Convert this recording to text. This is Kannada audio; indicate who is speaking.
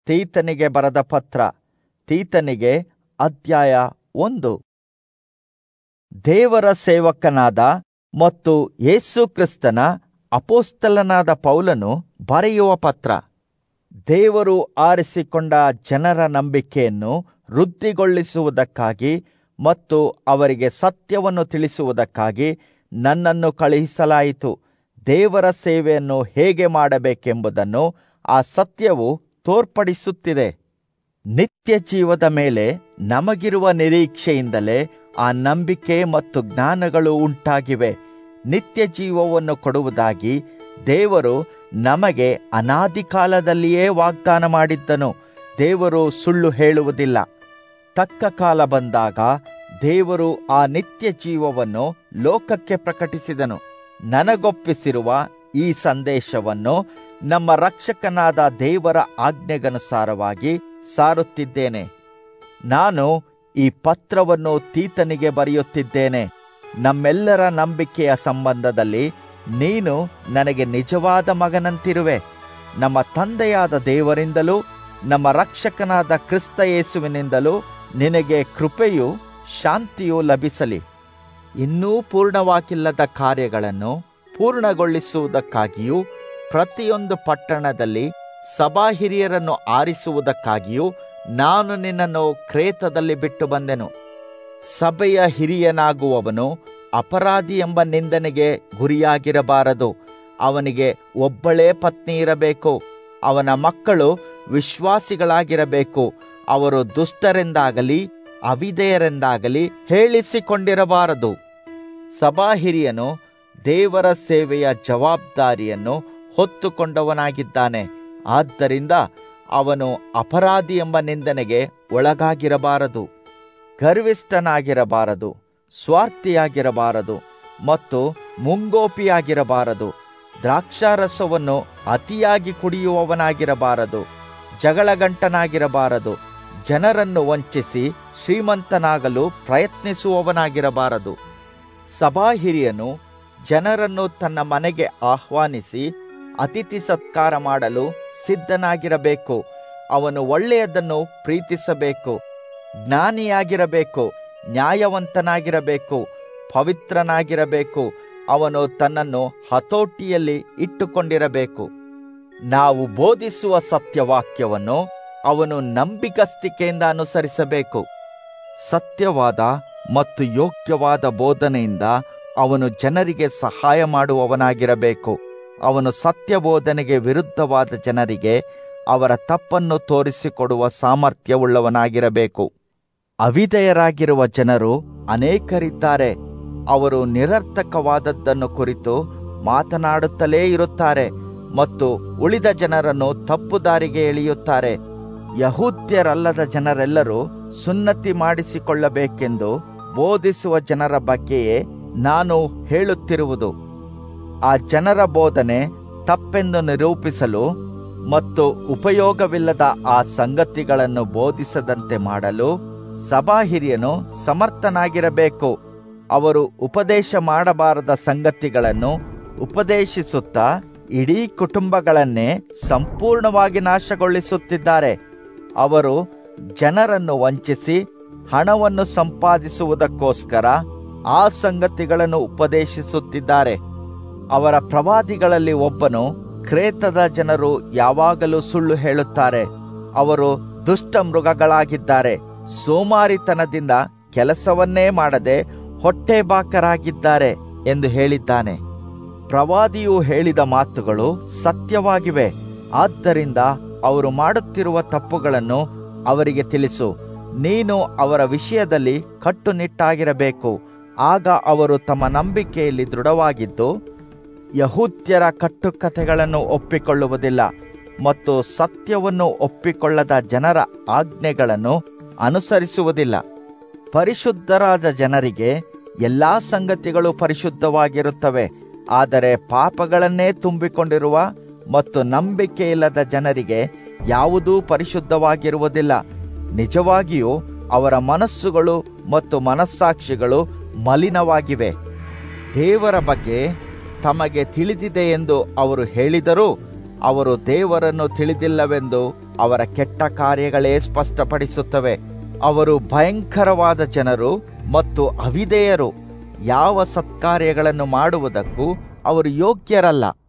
Speaker 1: ತೀತನಿಗೆ ಬರೆದ ಪತ್ರ ತೀತನಿಗೆ ಅಧ್ಯಾಯ ಒಂದು ದೇವರ ಸೇವಕನಾದ ಮತ್ತು ಯೇಸು ಕ್ರಿಸ್ತನ ಅಪೋಸ್ತಲನಾದ ಪೌಲನು ಬರೆಯುವ ಪತ್ರ ದೇವರು ಆರಿಸಿಕೊಂಡ ಜನರ ನಂಬಿಕೆಯನ್ನು ವೃದ್ಧಿಗೊಳಿಸುವುದಕ್ಕಾಗಿ ಮತ್ತು ಅವರಿಗೆ ಸತ್ಯವನ್ನು ತಿಳಿಸುವುದಕ್ಕಾಗಿ ನನ್ನನ್ನು ಕಳುಹಿಸಲಾಯಿತು ದೇವರ ಸೇವೆಯನ್ನು ಹೇಗೆ ಮಾಡಬೇಕೆಂಬುದನ್ನು ಆ ಸತ್ಯವು ತೋರ್ಪಡಿಸುತ್ತಿದೆ ನಿತ್ಯ ಜೀವದ ಮೇಲೆ ನಮಗಿರುವ ನಿರೀಕ್ಷೆಯಿಂದಲೇ ಆ ನಂಬಿಕೆ ಮತ್ತು ಜ್ಞಾನಗಳು ಉಂಟಾಗಿವೆ ನಿತ್ಯ ಜೀವವನ್ನು ಕೊಡುವುದಾಗಿ ದೇವರು ನಮಗೆ ಅನಾದಿ ಕಾಲದಲ್ಲಿಯೇ ವಾಗ್ದಾನ ಮಾಡಿದ್ದನು ದೇವರು ಸುಳ್ಳು ಹೇಳುವುದಿಲ್ಲ ತಕ್ಕ ಕಾಲ ಬಂದಾಗ ದೇವರು ಆ ನಿತ್ಯ ಜೀವವನ್ನು ಲೋಕಕ್ಕೆ ಪ್ರಕಟಿಸಿದನು ನನಗೊಪ್ಪಿಸಿರುವ ಈ ಸಂದೇಶವನ್ನು ನಮ್ಮ ರಕ್ಷಕನಾದ ದೇವರ ಆಜ್ಞೆಗನುಸಾರವಾಗಿ ಸಾರುತ್ತಿದ್ದೇನೆ ನಾನು ಈ ಪತ್ರವನ್ನು ತೀತನಿಗೆ ಬರೆಯುತ್ತಿದ್ದೇನೆ ನಮ್ಮೆಲ್ಲರ ನಂಬಿಕೆಯ ಸಂಬಂಧದಲ್ಲಿ ನೀನು ನನಗೆ ನಿಜವಾದ ಮಗನಂತಿರುವೆ ನಮ್ಮ ತಂದೆಯಾದ ದೇವರಿಂದಲೂ ನಮ್ಮ ರಕ್ಷಕನಾದ ಕ್ರಿಸ್ತ ಯೇಸುವಿನಿಂದಲೂ ನಿನಗೆ ಕೃಪೆಯು ಶಾಂತಿಯು ಲಭಿಸಲಿ ಇನ್ನೂ ಪೂರ್ಣವಾಗಿಲ್ಲದ ಕಾರ್ಯಗಳನ್ನು ಪೂರ್ಣಗೊಳಿಸುವುದಕ್ಕಾಗಿಯೂ ಪ್ರತಿಯೊಂದು ಪಟ್ಟಣದಲ್ಲಿ ಸಭಾ ಹಿರಿಯರನ್ನು ಆರಿಸುವುದಕ್ಕಾಗಿಯೂ ನಾನು ನಿನ್ನನ್ನು ಕ್ರೇತದಲ್ಲಿ ಬಿಟ್ಟು ಬಂದೆನು ಸಭೆಯ ಹಿರಿಯನಾಗುವವನು ಅಪರಾಧಿ ಎಂಬ ನಿಂದನೆಗೆ ಗುರಿಯಾಗಿರಬಾರದು ಅವನಿಗೆ ಒಬ್ಬಳೇ ಪತ್ನಿ ಇರಬೇಕು ಅವನ ಮಕ್ಕಳು ವಿಶ್ವಾಸಿಗಳಾಗಿರಬೇಕು ಅವರು ದುಷ್ಟರೆಂದಾಗಲಿ ಅವಿಧೇಯರೆಂದಾಗಲಿ ಹೇಳಿಸಿಕೊಂಡಿರಬಾರದು ಸಭಾ ಹಿರಿಯನು ದೇವರ ಸೇವೆಯ ಜವಾಬ್ದಾರಿಯನ್ನು ಹೊತ್ತುಕೊಂಡವನಾಗಿದ್ದಾನೆ ಆದ್ದರಿಂದ ಅವನು ಅಪರಾಧಿ ಎಂಬ ನಿಂದನೆಗೆ ಒಳಗಾಗಿರಬಾರದು ಗರ್ವಿಷ್ಠನಾಗಿರಬಾರದು ಸ್ವಾರ್ಥಿಯಾಗಿರಬಾರದು ಮತ್ತು ಮುಂಗೋಪಿಯಾಗಿರಬಾರದು ದ್ರಾಕ್ಷಾರಸವನ್ನು ಅತಿಯಾಗಿ ಕುಡಿಯುವವನಾಗಿರಬಾರದು ಜಗಳಗಂಟನಾಗಿರಬಾರದು ಜನರನ್ನು ವಂಚಿಸಿ ಶ್ರೀಮಂತನಾಗಲು ಪ್ರಯತ್ನಿಸುವವನಾಗಿರಬಾರದು ಸಭಾ ಹಿರಿಯನು ಜನರನ್ನು ತನ್ನ ಮನೆಗೆ ಆಹ್ವಾನಿಸಿ ಅತಿಥಿ ಸತ್ಕಾರ ಮಾಡಲು ಸಿದ್ಧನಾಗಿರಬೇಕು ಅವನು ಒಳ್ಳೆಯದನ್ನು ಪ್ರೀತಿಸಬೇಕು ಜ್ಞಾನಿಯಾಗಿರಬೇಕು ನ್ಯಾಯವಂತನಾಗಿರಬೇಕು ಪವಿತ್ರನಾಗಿರಬೇಕು ಅವನು ತನ್ನನ್ನು ಹತೋಟಿಯಲ್ಲಿ ಇಟ್ಟುಕೊಂಡಿರಬೇಕು ನಾವು ಬೋಧಿಸುವ ಸತ್ಯವಾಕ್ಯವನ್ನು ಅವನು ನಂಬಿಗಸ್ತಿಕೆಯಿಂದ ಅನುಸರಿಸಬೇಕು ಸತ್ಯವಾದ ಮತ್ತು ಯೋಗ್ಯವಾದ ಬೋಧನೆಯಿಂದ ಅವನು ಜನರಿಗೆ ಸಹಾಯ ಮಾಡುವವನಾಗಿರಬೇಕು ಅವನು ಸತ್ಯ ಬೋಧನೆಗೆ ವಿರುದ್ಧವಾದ ಜನರಿಗೆ ಅವರ ತಪ್ಪನ್ನು ತೋರಿಸಿಕೊಡುವ ಸಾಮರ್ಥ್ಯವುಳ್ಳವನಾಗಿರಬೇಕು ಅವಿಧೇಯರಾಗಿರುವ ಜನರು ಅನೇಕರಿದ್ದಾರೆ ಅವರು ನಿರರ್ಥಕವಾದದ್ದನ್ನು ಕುರಿತು ಮಾತನಾಡುತ್ತಲೇ ಇರುತ್ತಾರೆ ಮತ್ತು ಉಳಿದ ಜನರನ್ನು ತಪ್ಪು ದಾರಿಗೆ ಎಳೆಯುತ್ತಾರೆ ಯಹೂದ್ಯರಲ್ಲದ ಜನರೆಲ್ಲರೂ ಸುನ್ನತಿ ಮಾಡಿಸಿಕೊಳ್ಳಬೇಕೆಂದು ಬೋಧಿಸುವ ಜನರ ಬಗ್ಗೆಯೇ ನಾನು ಹೇಳುತ್ತಿರುವುದು ಆ ಜನರ ಬೋಧನೆ ತಪ್ಪೆಂದು ನಿರೂಪಿಸಲು ಮತ್ತು ಉಪಯೋಗವಿಲ್ಲದ ಆ ಸಂಗತಿಗಳನ್ನು ಬೋಧಿಸದಂತೆ ಮಾಡಲು ಸಭಾ ಹಿರಿಯನು ಸಮರ್ಥನಾಗಿರಬೇಕು ಅವರು ಉಪದೇಶ ಮಾಡಬಾರದ ಸಂಗತಿಗಳನ್ನು ಉಪದೇಶಿಸುತ್ತಾ ಇಡೀ ಕುಟುಂಬಗಳನ್ನೇ ಸಂಪೂರ್ಣವಾಗಿ ನಾಶಗೊಳಿಸುತ್ತಿದ್ದಾರೆ ಅವರು ಜನರನ್ನು ವಂಚಿಸಿ ಹಣವನ್ನು ಸಂಪಾದಿಸುವುದಕ್ಕೋಸ್ಕರ ಆ ಸಂಗತಿಗಳನ್ನು ಉಪದೇಶಿಸುತ್ತಿದ್ದಾರೆ ಅವರ ಪ್ರವಾದಿಗಳಲ್ಲಿ ಒಬ್ಬನು ಕ್ರೇತದ ಜನರು ಯಾವಾಗಲೂ ಸುಳ್ಳು ಹೇಳುತ್ತಾರೆ ಅವರು ದುಷ್ಟ ಮೃಗಗಳಾಗಿದ್ದಾರೆ ಸೋಮಾರಿತನದಿಂದ ಕೆಲಸವನ್ನೇ ಮಾಡದೆ ಹೊಟ್ಟೆಬಾಕರಾಗಿದ್ದಾರೆ ಎಂದು ಹೇಳಿದ್ದಾನೆ ಪ್ರವಾದಿಯು ಹೇಳಿದ ಮಾತುಗಳು ಸತ್ಯವಾಗಿವೆ ಆದ್ದರಿಂದ ಅವರು ಮಾಡುತ್ತಿರುವ ತಪ್ಪುಗಳನ್ನು ಅವರಿಗೆ ತಿಳಿಸು ನೀನು ಅವರ ವಿಷಯದಲ್ಲಿ ಕಟ್ಟುನಿಟ್ಟಾಗಿರಬೇಕು ಆಗ ಅವರು ತಮ್ಮ ನಂಬಿಕೆಯಲ್ಲಿ ದೃಢವಾಗಿದ್ದು ಯಹೂದ್ಯರ ಕಟ್ಟುಕಥೆಗಳನ್ನು ಒಪ್ಪಿಕೊಳ್ಳುವುದಿಲ್ಲ ಮತ್ತು ಸತ್ಯವನ್ನು ಒಪ್ಪಿಕೊಳ್ಳದ ಜನರ ಆಜ್ಞೆಗಳನ್ನು ಅನುಸರಿಸುವುದಿಲ್ಲ ಪರಿಶುದ್ಧರಾದ ಜನರಿಗೆ ಎಲ್ಲಾ ಸಂಗತಿಗಳು ಪರಿಶುದ್ಧವಾಗಿರುತ್ತವೆ ಆದರೆ ಪಾಪಗಳನ್ನೇ ತುಂಬಿಕೊಂಡಿರುವ ಮತ್ತು ನಂಬಿಕೆಯಿಲ್ಲದ ಜನರಿಗೆ ಯಾವುದೂ ಪರಿಶುದ್ಧವಾಗಿರುವುದಿಲ್ಲ ನಿಜವಾಗಿಯೂ ಅವರ ಮನಸ್ಸುಗಳು ಮತ್ತು ಮನಸ್ಸಾಕ್ಷಿಗಳು ಮಲಿನವಾಗಿವೆ ದೇವರ ಬಗ್ಗೆ ತಮಗೆ ತಿಳಿದಿದೆ ಎಂದು ಅವರು ಹೇಳಿದರೂ ಅವರು ದೇವರನ್ನು ತಿಳಿದಿಲ್ಲವೆಂದು ಅವರ ಕೆಟ್ಟ ಕಾರ್ಯಗಳೇ ಸ್ಪಷ್ಟಪಡಿಸುತ್ತವೆ ಅವರು ಭಯಂಕರವಾದ ಜನರು ಮತ್ತು ಅವಿಧೇಯರು ಯಾವ ಸತ್ಕಾರ್ಯಗಳನ್ನು ಮಾಡುವುದಕ್ಕೂ ಅವರು ಯೋಗ್ಯರಲ್ಲ